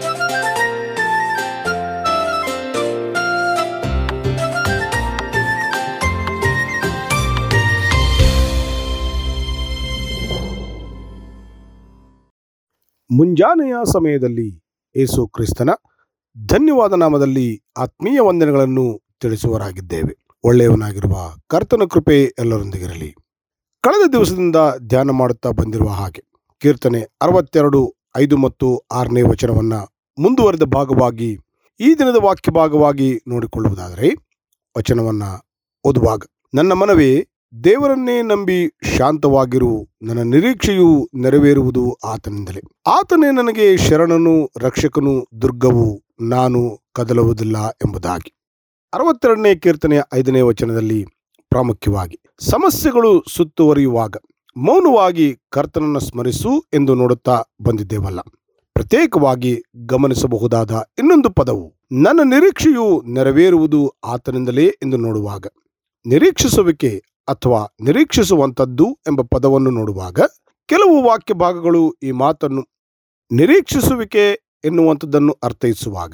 ಮುಂಜಾನೆಯ ಸಮಯದಲ್ಲಿ ಯೇಸು ಕ್ರಿಸ್ತನ ಧನ್ಯವಾದ ನಾಮದಲ್ಲಿ ಆತ್ಮೀಯ ವಂದನೆಗಳನ್ನು ತಿಳಿಸುವರಾಗಿದ್ದೇವೆ ಒಳ್ಳೆಯವನಾಗಿರುವ ಕರ್ತನ ಕೃಪೆ ಎಲ್ಲರೊಂದಿಗಿರಲಿ ಕಳೆದ ದಿವಸದಿಂದ ಧ್ಯಾನ ಮಾಡುತ್ತಾ ಬಂದಿರುವ ಹಾಗೆ ಕೀರ್ತನೆ ಅರವತ್ತೆರಡು ಐದು ಮತ್ತು ಆರನೇ ವಚನವನ್ನ ಮುಂದುವರೆದ ಭಾಗವಾಗಿ ಈ ದಿನದ ವಾಕ್ಯ ಭಾಗವಾಗಿ ನೋಡಿಕೊಳ್ಳುವುದಾದರೆ ವಚನವನ್ನ ಓದುವಾಗ ನನ್ನ ಮನವೇ ದೇವರನ್ನೇ ನಂಬಿ ಶಾಂತವಾಗಿರು ನನ್ನ ನಿರೀಕ್ಷೆಯು ನೆರವೇರುವುದು ಆತನಿಂದಲೇ ಆತನೇ ನನಗೆ ಶರಣನು ರಕ್ಷಕನು ದುರ್ಗವು ನಾನು ಕದಲುವುದಿಲ್ಲ ಎಂಬುದಾಗಿ ಅರವತ್ತೆರಡನೇ ಕೀರ್ತನೆಯ ಐದನೇ ವಚನದಲ್ಲಿ ಪ್ರಾಮುಖ್ಯವಾಗಿ ಸಮಸ್ಯೆಗಳು ಸುತ್ತುವರಿಯುವಾಗ ಮೌನವಾಗಿ ಕರ್ತನನ್ನು ಸ್ಮರಿಸು ಎಂದು ನೋಡುತ್ತಾ ಬಂದಿದ್ದೇವಲ್ಲ ಪ್ರತ್ಯೇಕವಾಗಿ ಗಮನಿಸಬಹುದಾದ ಇನ್ನೊಂದು ಪದವು ನನ್ನ ನಿರೀಕ್ಷೆಯು ನೆರವೇರುವುದು ಆತನಿಂದಲೇ ಎಂದು ನೋಡುವಾಗ ನಿರೀಕ್ಷಿಸುವಿಕೆ ಅಥವಾ ನಿರೀಕ್ಷಿಸುವಂಥದ್ದು ಎಂಬ ಪದವನ್ನು ನೋಡುವಾಗ ಕೆಲವು ವಾಕ್ಯ ಭಾಗಗಳು ಈ ಮಾತನ್ನು ನಿರೀಕ್ಷಿಸುವಿಕೆ ಎನ್ನುವಂಥದ್ದನ್ನು ಅರ್ಥೈಸುವಾಗ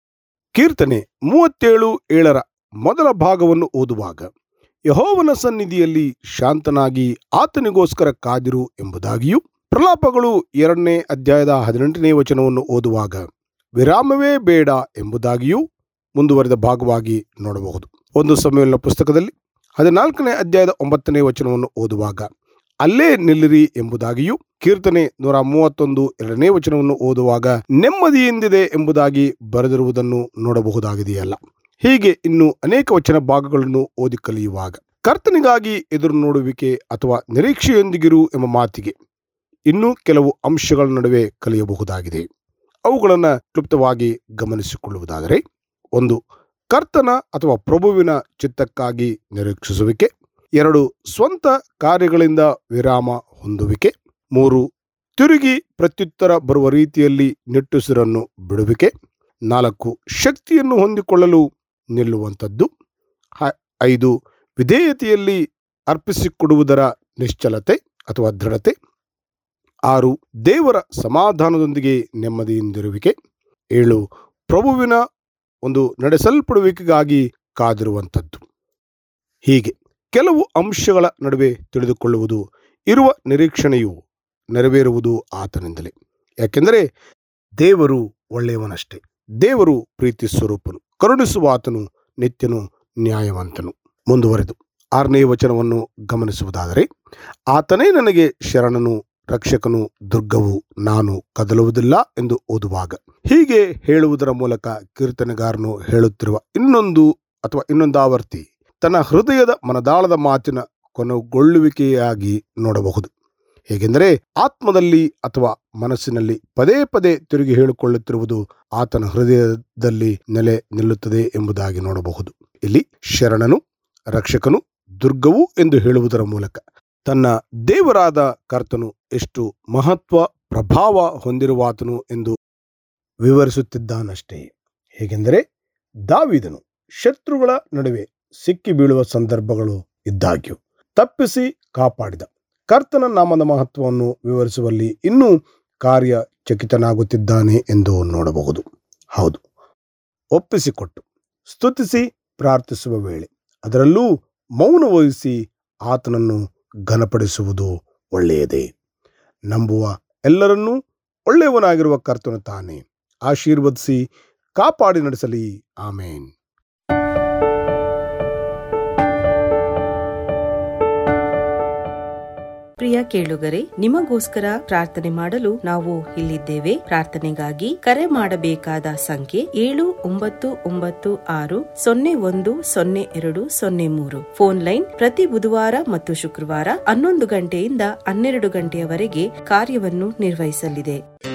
ಕೀರ್ತನೆ ಮೂವತ್ತೇಳು ಏಳರ ಮೊದಲ ಭಾಗವನ್ನು ಓದುವಾಗ ಯಹೋವನ ಸನ್ನಿಧಿಯಲ್ಲಿ ಶಾಂತನಾಗಿ ಆತನಿಗೋಸ್ಕರ ಕಾದಿರು ಎಂಬುದಾಗಿಯೂ ಪ್ರಲಾಪಗಳು ಎರಡನೇ ಅಧ್ಯಾಯದ ಹದಿನೆಂಟನೇ ವಚನವನ್ನು ಓದುವಾಗ ವಿರಾಮವೇ ಬೇಡ ಎಂಬುದಾಗಿಯೂ ಮುಂದುವರೆದ ಭಾಗವಾಗಿ ನೋಡಬಹುದು ಒಂದು ಸಮಯದ ಪುಸ್ತಕದಲ್ಲಿ ಹದಿನಾಲ್ಕನೇ ಅಧ್ಯಾಯದ ಒಂಬತ್ತನೇ ವಚನವನ್ನು ಓದುವಾಗ ಅಲ್ಲೇ ನಿಲ್ಲಿರಿ ಎಂಬುದಾಗಿಯೂ ಕೀರ್ತನೆ ನೂರ ಮೂವತ್ತೊಂದು ಎರಡನೇ ವಚನವನ್ನು ಓದುವಾಗ ನೆಮ್ಮದಿಯಿಂದಿದೆ ಎಂಬುದಾಗಿ ಬರೆದಿರುವುದನ್ನು ನೋಡಬಹುದಾಗಿದೆಯಲ್ಲ ಹೀಗೆ ಇನ್ನು ಅನೇಕ ವಚನ ಭಾಗಗಳನ್ನು ಓದಿ ಕಲಿಯುವಾಗ ಕರ್ತನಿಗಾಗಿ ಎದುರು ನೋಡುವಿಕೆ ಅಥವಾ ನಿರೀಕ್ಷೆಯೊಂದಿಗಿರು ಎಂಬ ಮಾತಿಗೆ ಇನ್ನೂ ಕೆಲವು ಅಂಶಗಳ ನಡುವೆ ಕಲಿಯಬಹುದಾಗಿದೆ ಅವುಗಳನ್ನು ಕ್ಲುಪ್ತವಾಗಿ ಗಮನಿಸಿಕೊಳ್ಳುವುದಾದರೆ ಒಂದು ಕರ್ತನ ಅಥವಾ ಪ್ರಭುವಿನ ಚಿತ್ತಕ್ಕಾಗಿ ನಿರೀಕ್ಷಿಸುವಿಕೆ ಎರಡು ಸ್ವಂತ ಕಾರ್ಯಗಳಿಂದ ವಿರಾಮ ಹೊಂದುವಿಕೆ ಮೂರು ತಿರುಗಿ ಪ್ರತ್ಯುತ್ತರ ಬರುವ ರೀತಿಯಲ್ಲಿ ನಿಟ್ಟುಸಿರನ್ನು ಬಿಡುವಿಕೆ ನಾಲ್ಕು ಶಕ್ತಿಯನ್ನು ಹೊಂದಿಕೊಳ್ಳಲು ನಿಲ್ಲುವಂಥದ್ದು ಹ- ಐದು ವಿಧೇಯತೆಯಲ್ಲಿ ಅರ್ಪಿಸಿಕೊಡುವುದರ ನಿಶ್ಚಲತೆ ಅಥವಾ ದೃಢತೆ ಆರು ದೇವರ ಸಮಾಧಾನದೊಂದಿಗೆ ನೆಮ್ಮದಿಯಿಂದಿರುವಿಕೆ ಏಳು ಪ್ರಭುವಿನ ಒಂದು ನಡೆಸಲ್ಪಡುವಿಕೆಗಾಗಿ ಕಾದಿರುವಂಥದ್ದು ಹೀಗೆ ಕೆಲವು ಅಂಶಗಳ ನಡುವೆ ತಿಳಿದುಕೊಳ್ಳುವುದು ಇರುವ ನಿರೀಕ್ಷಣೆಯು ನೆರವೇರುವುದು ಆತನಿಂದಲೇ ಯಾಕೆಂದರೆ ದೇವರು ಒಳ್ಳೆಯವನಷ್ಟೇ ದೇವರು ಪ್ರೀತಿ ಸ್ವರೂಪನು ಕರುಣಿಸುವ ಆತನು ನಿತ್ಯನು ನ್ಯಾಯವಂತನು ಮುಂದುವರೆದು ಆರನೇ ವಚನವನ್ನು ಗಮನಿಸುವುದಾದರೆ ಆತನೇ ನನಗೆ ಶರಣನು ರಕ್ಷಕನು ದುರ್ಗವು ನಾನು ಕದಲುವುದಿಲ್ಲ ಎಂದು ಓದುವಾಗ ಹೀಗೆ ಹೇಳುವುದರ ಮೂಲಕ ಕೀರ್ತನೆಗಾರನು ಹೇಳುತ್ತಿರುವ ಇನ್ನೊಂದು ಅಥವಾ ಇನ್ನೊಂದು ಆವರ್ತಿ ತನ್ನ ಹೃದಯದ ಮನದಾಳದ ಮಾತಿನ ಕೊನೆಗೊಳ್ಳುವಿಕೆಯಾಗಿ ನೋಡಬಹುದು ಹೇಗೆಂದರೆ ಆತ್ಮದಲ್ಲಿ ಅಥವಾ ಮನಸ್ಸಿನಲ್ಲಿ ಪದೇ ಪದೇ ತಿರುಗಿ ಹೇಳಿಕೊಳ್ಳುತ್ತಿರುವುದು ಆತನ ಹೃದಯದಲ್ಲಿ ನೆಲೆ ನಿಲ್ಲುತ್ತದೆ ಎಂಬುದಾಗಿ ನೋಡಬಹುದು ಇಲ್ಲಿ ಶರಣನು ರಕ್ಷಕನು ದುರ್ಗವು ಎಂದು ಹೇಳುವುದರ ಮೂಲಕ ತನ್ನ ದೇವರಾದ ಕರ್ತನು ಎಷ್ಟು ಮಹತ್ವ ಪ್ರಭಾವ ಹೊಂದಿರುವಾತನು ಎಂದು ವಿವರಿಸುತ್ತಿದ್ದಾನಷ್ಟೇ ಹೇಗೆಂದರೆ ದಾವಿದನು ಶತ್ರುಗಳ ನಡುವೆ ಸಿಕ್ಕಿ ಬೀಳುವ ಸಂದರ್ಭಗಳು ಇದ್ದಾಗ್ಯೂ ತಪ್ಪಿಸಿ ಕಾಪಾಡಿದ ಕರ್ತನ ನಾಮದ ಮಹತ್ವವನ್ನು ವಿವರಿಸುವಲ್ಲಿ ಇನ್ನೂ ಕಾರ್ಯ ಚಕಿತನಾಗುತ್ತಿದ್ದಾನೆ ಎಂದು ನೋಡಬಹುದು ಹೌದು ಒಪ್ಪಿಸಿಕೊಟ್ಟು ಸ್ತುತಿಸಿ ಪ್ರಾರ್ಥಿಸುವ ವೇಳೆ ಅದರಲ್ಲೂ ಮೌನ ವಹಿಸಿ ಆತನನ್ನು ಘನಪಡಿಸುವುದು ಒಳ್ಳೆಯದೇ ನಂಬುವ ಎಲ್ಲರನ್ನೂ ಒಳ್ಳೆಯವನಾಗಿರುವ ಕರ್ತನು ತಾನೇ ಆಶೀರ್ವದಿಸಿ ಕಾಪಾಡಿ ನಡೆಸಲಿ ಆಮೇನ್ ಪ್ರಿಯ ಕೇಳುಗರೆ ನಿಮಗೋಸ್ಕರ ಪ್ರಾರ್ಥನೆ ಮಾಡಲು ನಾವು ಇಲ್ಲಿದ್ದೇವೆ ಪ್ರಾರ್ಥನೆಗಾಗಿ ಕರೆ ಮಾಡಬೇಕಾದ ಸಂಖ್ಯೆ ಏಳು ಒಂಬತ್ತು ಒಂಬತ್ತು ಆರು ಸೊನ್ನೆ ಒಂದು ಸೊನ್ನೆ ಎರಡು ಸೊನ್ನೆ ಮೂರು ಫೋನ್ ಲೈನ್ ಪ್ರತಿ ಬುಧವಾರ ಮತ್ತು ಶುಕ್ರವಾರ ಹನ್ನೊಂದು ಗಂಟೆಯಿಂದ ಹನ್ನೆರಡು ಗಂಟೆಯವರೆಗೆ ಕಾರ್ಯವನ್ನು ನಿರ್ವಹಿಸಲಿದೆ